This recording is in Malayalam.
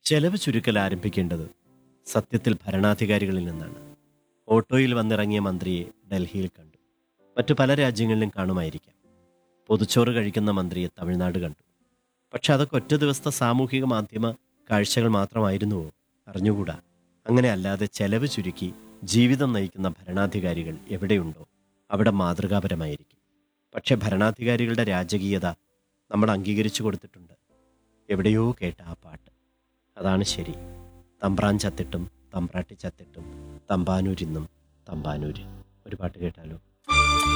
ചെലവ് ചുരുക്കൽ ആരംഭിക്കേണ്ടത് സത്യത്തിൽ ഭരണാധികാരികളിൽ നിന്നാണ് ഓട്ടോയിൽ വന്നിറങ്ങിയ മന്ത്രിയെ ഡൽഹിയിൽ കണ്ടു മറ്റു പല രാജ്യങ്ങളിലും കാണുമായിരിക്കാം പൊതുച്ചോറ് കഴിക്കുന്ന മന്ത്രിയെ തമിഴ്നാട് കണ്ടു പക്ഷെ അതൊക്കെ ഒറ്റ ദിവസത്തെ സാമൂഹിക മാധ്യമ കാഴ്ചകൾ മാത്രമായിരുന്നുവോ അറിഞ്ഞുകൂടാ അങ്ങനെ അല്ലാതെ ചെലവ് ചുരുക്കി ജീവിതം നയിക്കുന്ന ഭരണാധികാരികൾ എവിടെയുണ്ടോ അവിടെ മാതൃകാപരമായിരിക്കും പക്ഷെ ഭരണാധികാരികളുടെ രാജകീയത നമ്മൾ അംഗീകരിച്ചു കൊടുത്തിട്ടുണ്ട് എവിടെയോ കേട്ട ആ പാട്ട് അതാണ് ശരി തമ്പ്രാൻ ചത്തിട്ടും തമ്പ്രാട്ടി ചത്തിട്ടും തമ്പാനൂരിന്നും തമ്പാനൂര് ഒരു പാട്ട് കേട്ടാലോ